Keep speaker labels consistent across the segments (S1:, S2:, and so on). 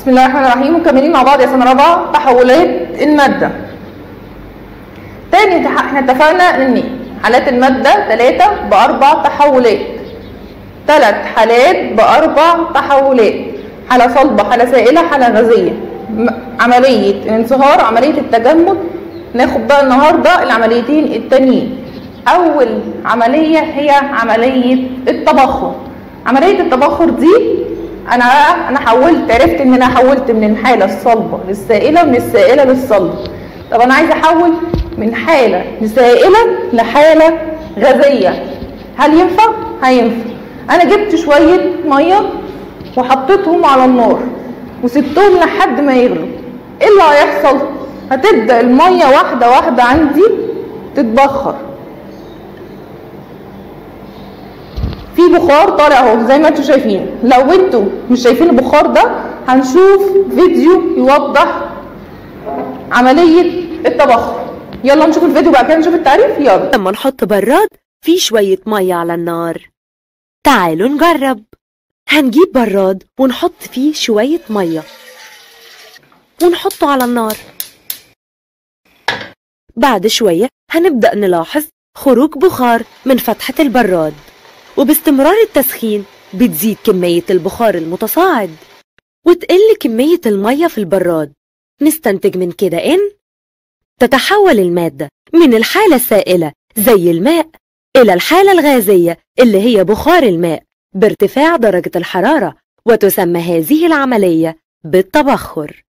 S1: بسم الله الرحمن الرحيم مكملين مع بعض يا سنه رابعه تحولات الماده تاني تح- احنا اتفقنا ان حالات الماده ثلاثة باربع تحولات ثلاث حالات باربع تحولات حاله صلبه حاله سائله حاله غازيه م- عمليه الانصهار عمليه التجمد ناخد بقى النهارده العمليتين التانيين اول عمليه هي عمليه التبخر عمليه التبخر دي انا انا حولت عرفت ان انا حولت من الحاله الصلبه للسائله ومن السائله للصلبه طب انا عايزه احول من حاله لسائله لحاله غازيه هل ينفع هينفع انا جبت شويه ميه وحطيتهم على النار وسبتهم لحد ما يغلوا ايه اللي هيحصل هتبدا الميه واحده واحده عندي تتبخر في بخار طالع اهو زي ما انتم شايفين لو انتوا مش شايفين البخار ده هنشوف فيديو يوضح عملية التبخر يلا نشوف الفيديو بعد كده نشوف التعريف يلا
S2: لما نحط براد فيه شوية مية على النار تعالوا نجرب هنجيب براد ونحط فيه شوية مية ونحطه على النار بعد شوية هنبدأ نلاحظ خروج بخار من فتحة البراد وباستمرار التسخين بتزيد كمية البخار المتصاعد وتقل كمية المية في البراد نستنتج من كده إن تتحول المادة من الحالة السائلة زي الماء إلى الحالة الغازية اللي هي بخار الماء بارتفاع درجة الحرارة وتسمى هذه العملية بالتبخر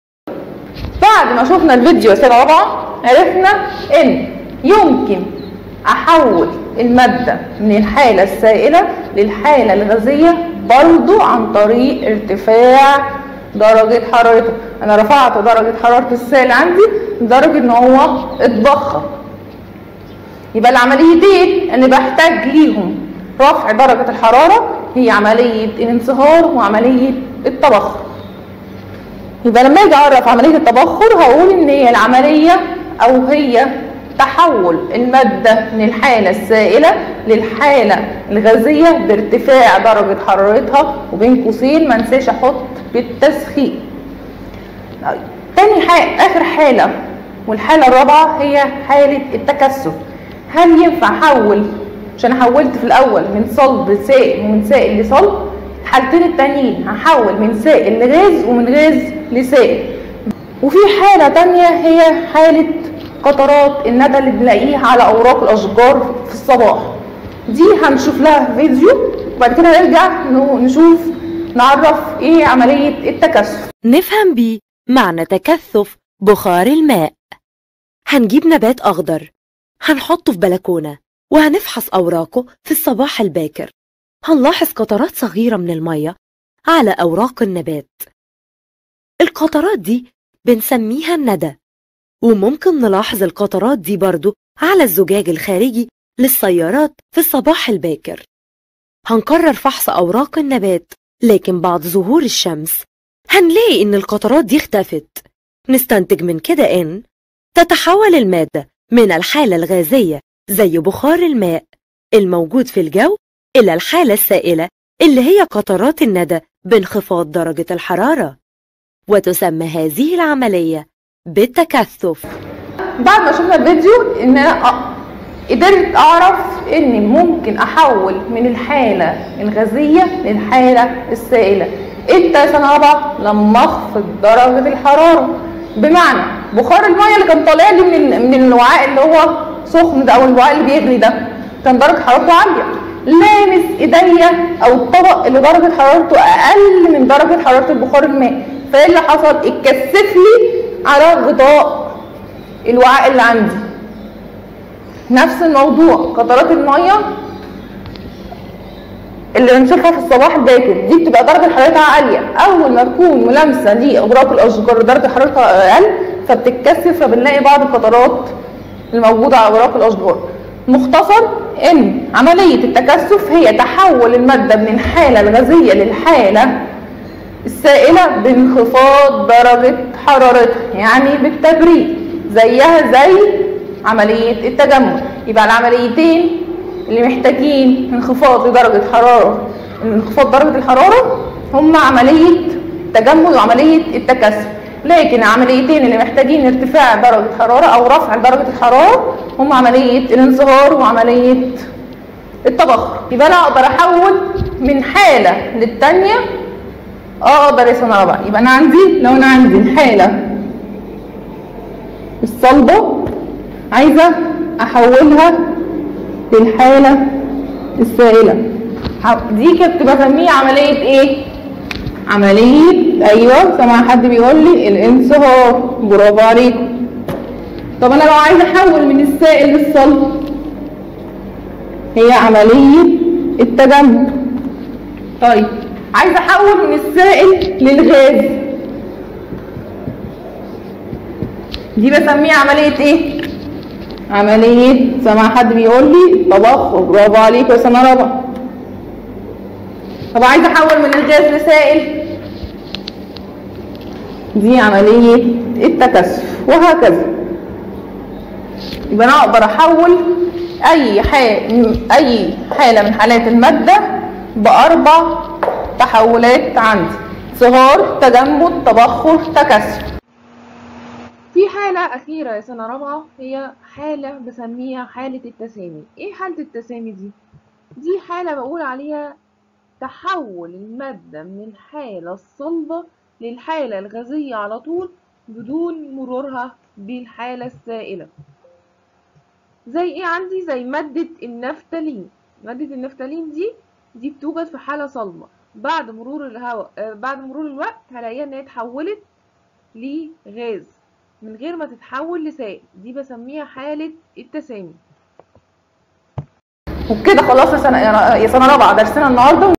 S1: بعد ما شفنا الفيديو يا سنة رابعة عرفنا ان يمكن احول المادة من الحالة السائلة للحالة الغازية برضو عن طريق ارتفاع درجة حرارته انا رفعت درجة حرارة السائل عندي لدرجة ان هو اتبخر يبقى العمليتين اللي بحتاج ليهم رفع درجة الحرارة هي عملية الانصهار وعملية التبخر يبقى لما اجي اعرف عمليه التبخر هقول ان هي العمليه او هي تحول الماده من الحاله السائله للحاله الغازيه بارتفاع درجه حرارتها وبين قوسين ما انساش احط بالتسخين طيب، تاني حاجه اخر حاله والحاله الرابعه هي حاله التكثف هل ينفع احول عشان حولت في الاول من صلب لسائل ومن سائل لصلب الحالتين التانيين هحول من سائل لغاز ومن غاز لسائل وفي حالة تانية هي حالة قطرات الندى اللي بنلاقيها على أوراق الأشجار في الصباح دي هنشوف لها فيديو وبعد كده نرجع ن- نشوف نعرف ايه عملية التكثف
S2: نفهم بيه معنى تكثف بخار الماء هنجيب نبات أخضر هنحطه في بلكونة وهنفحص أوراقه في الصباح الباكر هنلاحظ قطرات صغيرة من المية على أوراق النبات القطرات دي بنسميها الندى وممكن نلاحظ القطرات دي برضو على الزجاج الخارجي للسيارات في الصباح الباكر هنقرر فحص أوراق النبات لكن بعد ظهور الشمس هنلاقي إن القطرات دي اختفت نستنتج من كده إن تتحول المادة من الحالة الغازية زي بخار الماء الموجود في الجو إلى الحالة السائلة اللي هي قطرات الندى بانخفاض درجة الحرارة وتسمى هذه العملية بالتكثف
S1: بعد ما شفنا الفيديو ان انا أ- قدرت اعرف ان ممكن احول من الحالة الغازية للحالة السائلة امتى يا سنة رابعة لما اخفض درجة الحرارة بمعنى بخار المية اللي كان طالع لي من ال- من الوعاء اللي هو سخن ده او الوعاء اللي بيغلي ده كان درجة حرارته عالية لامس ايديا او الطبق اللي درجة حرارته اقل من درجة حرارة البخار الماء فايه اللي حصل اتكثف لي على غطاء الوعاء اللي عندي نفس الموضوع قطرات الميه اللي بنشوفها في الصباح الباكر دي بتبقى درجه حرارتها عاليه اول ما تكون ملامسه لاوراق الاشجار درجه حرارتها اقل فبتتكثف فبنلاقي بعض القطرات الموجوده على اوراق الاشجار مختصر ان عمليه التكثف هي تحول الماده من الحاله الغازيه للحاله السائله بانخفاض درجه حرارتها يعني بالتبريد زيها زي عمليه التجمد يبقى العمليتين اللي محتاجين انخفاض لدرجه حراره انخفاض درجه الحراره هم عمليه التجمد وعمليه التكثف لكن العمليتين اللي محتاجين ارتفاع درجه حراره او رفع درجه الحراره هم عمليه الانصهار وعمليه التبخر يبقى انا اقدر احول من حاله للتانيه اه اقدر يا سنه رابعه يبقى انا عندي لو انا عندي الحاله الصلبه عايزه احولها للحاله السائله دي كنت بسميها عمليه ايه عمليه ايوه سمع حد بيقول لي الانصهار برافو عليكم طب انا لو عايزه احول من السائل للصلب هي عمليه التجمد طيب عايزه احول من السائل للغاز دي بسميها عمليه ايه عمليه سمع حد بيقول لي تبخر برافو عليكم يا سنه رابعه طب عايزه احول من الغاز لسائل دي عمليه التكثف وهكذا يبقى انا اقدر احول اي حال اي حاله من حالات الماده باربع تحولات عندي صهار تجمد تبخر تكثف في حالة أخيرة يا سنة رابعة هي حالة بسميها حالة التسامي إيه حالة التسامي دي؟ دي حالة بقول عليها تحول المادة من الحالة الصلبة للحالة الغازية على طول بدون مرورها بالحالة السائلة زي ايه عندي زي مادة النفتالين مادة النفتالين دي دي بتوجد في حالة صلبة بعد مرور الهواء آه بعد مرور الوقت هلاقيها ان هي اتحولت لغاز من غير ما تتحول لسائل دي بسميها حالة التسامي وبكده خلاص يا سنة يا سنة رابعة درسنا النهارده